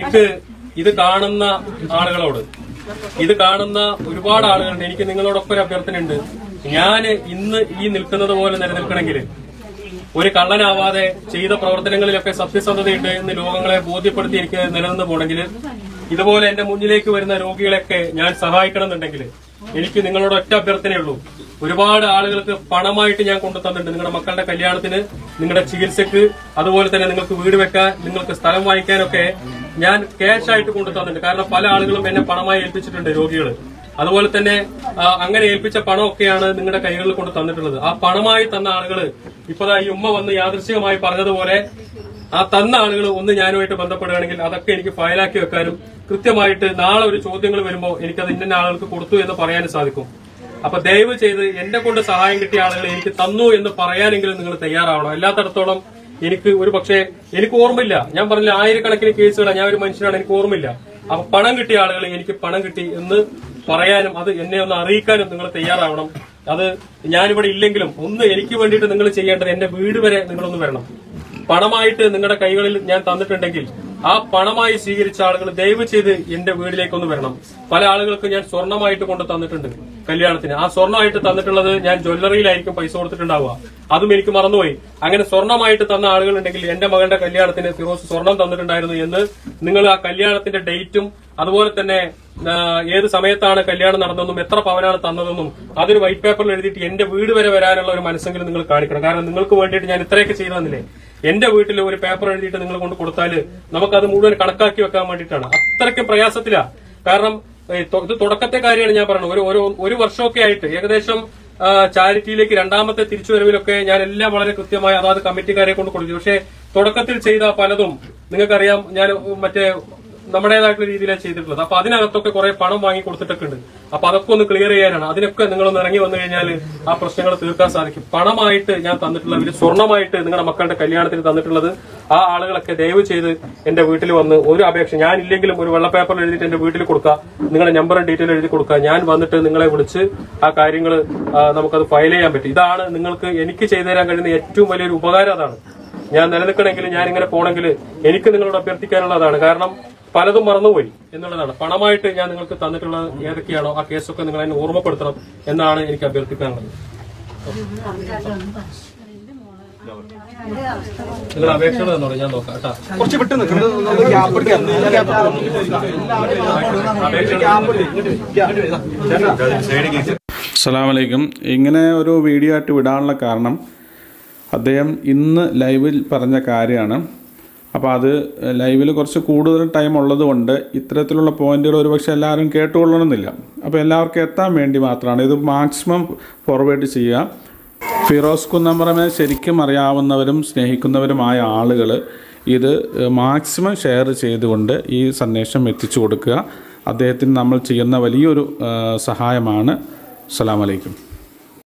എനിക്ക് ഇത് കാണുന്ന ആളുകളോട് ഇത് കാണുന്ന ഒരുപാട് ആളുകളുണ്ട് എനിക്ക് നിങ്ങളോടൊപ്പം ഒരു അഭ്യർത്ഥനയുണ്ട് ഞാൻ ഇന്ന് ഈ നിൽക്കുന്നത് പോലെ നിലനിൽക്കണമെങ്കിൽ ഒരു കള്ളനാവാതെ ചെയ്ത പ്രവർത്തനങ്ങളിലൊക്കെ സത്യസന്ധതയുണ്ട് എന്ന് ലോകങ്ങളെ ബോധ്യപ്പെടുത്തി എനിക്ക് നിലനിന്ന് പോണെങ്കിൽ ഇതുപോലെ എന്റെ മുന്നിലേക്ക് വരുന്ന രോഗികളെയൊക്കെ ഞാൻ സഹായിക്കണമെന്നുണ്ടെങ്കിൽ എനിക്ക് നിങ്ങളോട് ഒറ്റ അഭ്യർത്ഥനയുള്ളൂ ഒരുപാട് ആളുകൾക്ക് പണമായിട്ട് ഞാൻ കൊണ്ടു തന്നിട്ടുണ്ട് നിങ്ങളുടെ മക്കളുടെ കല്യാണത്തിന് നിങ്ങളുടെ ചികിത്സക്ക് അതുപോലെ തന്നെ നിങ്ങൾക്ക് വീട് വെക്കാൻ നിങ്ങൾക്ക് സ്ഥലം വാങ്ങിക്കാനൊക്കെ ഞാൻ ക്യാഷ് ആയിട്ട് കൊണ്ടു തന്നിട്ടുണ്ട് കാരണം പല ആളുകളും എന്നെ പണമായി ഏൽപ്പിച്ചിട്ടുണ്ട് രോഗികൾ അതുപോലെ തന്നെ ആ, അങ്ങനെ ഏൽപ്പിച്ച പണമൊക്കെയാണ് നിങ്ങളുടെ കൈകളിൽ കൊണ്ട് തന്നിട്ടുള്ളത് ആ പണമായി തന്ന ആളുകൾ ഇപ്പതാ ഈ ഉമ്മ വന്ന് യാദൃശികമായി പറഞ്ഞതുപോലെ ആ തന്ന ആളുകൾ ഒന്ന് ഞാനുമായിട്ട് ബന്ധപ്പെടുകയാണെങ്കിൽ അതൊക്കെ എനിക്ക് ഫയലാക്കി വെക്കാനും കൃത്യമായിട്ട് നാളെ ഒരു ചോദ്യങ്ങൾ വരുമ്പോൾ എനിക്കത് ഇന്ന ആളുകൾക്ക് കൊടുത്തു എന്ന് പറയാനും സാധിക്കും അപ്പൊ ദയവ് ചെയ്ത് എന്നെ കൊണ്ട് സഹായം കിട്ടിയ ആളുകൾ എനിക്ക് തന്നു എന്ന് പറയാനെങ്കിലും നിങ്ങൾ തയ്യാറാവണം എല്ലാത്തടത്തോളം എനിക്ക് ഒരു പക്ഷേ എനിക്ക് ഓർമ്മയില്ല ഞാൻ പറഞ്ഞില്ല ആയിരക്കണക്കിന് കേസുകളാണ് ഞാൻ ഒരു മനുഷ്യനാണ് എനിക്ക് ഓർമ്മയില്ല അപ്പൊ പണം കിട്ടിയ ആളുകൾ എനിക്ക് പണം കിട്ടി എന്ന് പറയാനും അത് എന്നെ ഒന്ന് അറിയിക്കാനും നിങ്ങൾ തയ്യാറാവണം അത് ഞാനിവിടെ ഇല്ലെങ്കിലും ഒന്ന് എനിക്ക് വേണ്ടിയിട്ട് നിങ്ങൾ ചെയ്യേണ്ടത് എന്റെ വീട് വരെ നിങ്ങളൊന്ന് വരണം പണമായിട്ട് നിങ്ങളുടെ കൈകളിൽ ഞാൻ തന്നിട്ടുണ്ടെങ്കിൽ ആ പണമായി സ്വീകരിച്ച ആളുകൾ ദയവ് ചെയ്ത് എന്റെ വീട്ടിലേക്കൊന്ന് വരണം പല ആളുകൾക്ക് ഞാൻ സ്വർണമായിട്ട് കൊണ്ട് തന്നിട്ടുണ്ട് കല്യാണത്തിന് ആ സ്വർണ്ണമായിട്ട് തന്നിട്ടുള്ളത് ഞാൻ ജ്വല്ലറിയിലായിരിക്കും പൈസ കൊടുത്തിട്ടുണ്ടാവുക അതും എനിക്ക് മറന്നുപോയി അങ്ങനെ സ്വർണമായിട്ട് തന്ന ആളുകളുണ്ടെങ്കിൽ എന്റെ മകളുടെ കല്യാണത്തിന് ഫിറോസ് സ്വർണം തന്നിട്ടുണ്ടായിരുന്നു എന്ന് നിങ്ങൾ ആ കല്യാണത്തിന്റെ ഡേറ്റും അതുപോലെ തന്നെ ആ, ഏത് സമയത്താണ് കല്യാണം നടന്നതെന്നും എത്ര പവനാണ് തന്നതെന്നും അതൊരു വൈറ്റ് പേപ്പറിൽ എഴുതിയിട്ട് എന്റെ വീട് വരെ വരാനുള്ള ഒരു മനസ്സെങ്കിലും നിങ്ങൾ കാണിക്കണം കാരണം നിങ്ങൾക്ക് വേണ്ടിയിട്ട് ഞാൻ ഇത്രയൊക്കെ ചെയ്തു തന്നില്ലേ എന്റെ വീട്ടിൽ ഒരു പേപ്പർ എഴുതിയിട്ട് നിങ്ങൾ കൊണ്ട് കൊടുത്താൽ നമുക്കത് മുഴുവൻ കണക്കാക്കി വെക്കാൻ വേണ്ടിയിട്ടാണ് അത്രയ്ക്കും പ്രയാസത്തിലാ കാരണം ഏ, തൊ- ഇത് തുടക്കത്തെ കാര്യമാണ് ഞാൻ പറയുന്നത് ഒരു ഒരു ഒരു വർഷമൊക്കെ ആയിട്ട് ഏകദേശം ആ, ചാരിറ്റിയിലേക്ക് രണ്ടാമത്തെ തിരിച്ചുവരവിലൊക്കെ ഞാൻ എല്ലാം വളരെ കൃത്യമായി അതാത് കമ്മിറ്റിക്കാരെ കൊണ്ട് കൊടുത്തു പക്ഷേ തുടക്കത്തിൽ ചെയ്ത പലതും നിങ്ങൾക്കറിയാം ഞാൻ മറ്റേ നമ്മുടേതായിട്ടുള്ള രീതിയിലാണ് ചെയ്തിട്ടുള്ളത് അപ്പൊ അതിനകത്തൊക്കെ കുറെ പണം വാങ്ങി കൊടുത്തിട്ടൊക്കെ ഉണ്ട് അപ്പൊ അതൊക്കെ ഒന്ന് ക്ലിയർ ചെയ്യാനാണ് അതിനൊക്കെ നിങ്ങളൊന്ന് ഇറങ്ങി വന്നു കഴിഞ്ഞാൽ ആ പ്രശ്നങ്ങൾ തീർക്കാൻ സാധിക്കും പണമായിട്ട് ഞാൻ തന്നിട്ടുള്ള ഒരു സ്വർണമായിട്ട് നിങ്ങളുടെ മക്കളുടെ കല്യാണത്തിന് തന്നിട്ടുള്ളത് ആ ആളുകളൊക്കെ ദയവ് ചെയ്ത് എന്റെ വീട്ടിൽ വന്ന് ഒരു അപേക്ഷ ഞാൻ ഇല്ലെങ്കിലും ഒരു വെള്ള പേപ്പറിൽ എഴുതിയിട്ട് എന്റെ വീട്ടിൽ കൊടുക്കുക നിങ്ങളുടെ നമ്പറും ഡീറ്റെയിൽ എഴുതി കൊടുക്കുക ഞാൻ വന്നിട്ട് നിങ്ങളെ വിളിച്ച് ആ കാര്യങ്ങൾ നമുക്കത് ഫയൽ ചെയ്യാൻ പറ്റും ഇതാണ് നിങ്ങൾക്ക് എനിക്ക് ചെയ്തു തരാൻ കഴിയുന്ന ഏറ്റവും വലിയൊരു ഉപകാരം അതാണ് ഞാൻ നിലനിൽക്കണമെങ്കിൽ ഞാൻ ഇങ്ങനെ പോണെങ്കിൽ എനിക്ക് നിങ്ങളോട് അഭ്യർത്ഥിക്കാനുള്ളതാണ് കാരണം പലതും മറന്നുപോയി എന്നുള്ളതാണ് പണമായിട്ട് ഞാൻ നിങ്ങൾക്ക് തന്നിട്ടുള്ള ഏതൊക്കെയാണോ ആ കേസൊക്കെ നിങ്ങൾ എന്നെ ഓർമ്മപ്പെടുത്തണം എന്നാണ് എനിക്ക് അഭ്യർത്ഥിക്കാനുള്ളത് നിങ്ങൾ അപേക്ഷകൾ തന്നോളൂ ഞാൻ നോക്കാം കേട്ടോ കുറച്ച് വിട്ട് നിൽക്കണം ഗ്യാപ്പ് എടുക്കാം അസ്സലാമലൈക്കും ഇങ്ങനെ ഒരു വീഡിയോ ആയിട്ട് വിടാനുള്ള കാരണം അദ്ദേഹം ഇന്ന് ലൈവിൽ പറഞ്ഞ കാര്യമാണ് അപ്പോൾ അത് ലൈവിൽ കുറച്ച് കൂടുതൽ ടൈം ഉള്ളത് കൊണ്ട് ഇത്തരത്തിലുള്ള പോയിന്റുകൾ ഒരുപക്ഷെ എല്ലാവരും കേട്ടുകൊള്ളണമെന്നില്ല അപ്പോൾ എല്ലാവർക്കും എത്താൻ വേണ്ടി മാത്രമാണ് ഇത് മാക്സിമം ഫോർവേഡ് ചെയ്യുക ഫിറോസ് കുന്നമ്പറമെ ശരിക്കും അറിയാവുന്നവരും സ്നേഹിക്കുന്നവരുമായ ആളുകൾ ഇത് മാക്സിമം ഷെയർ ചെയ്തുകൊണ്ട് ഈ സന്ദേശം എത്തിച്ചു കൊടുക്കുക അദ്ദേഹത്തിന് നമ്മൾ ചെയ്യുന്ന വലിയൊരു ആ, സഹായമാണ് അസ്സലാമലൈക്കും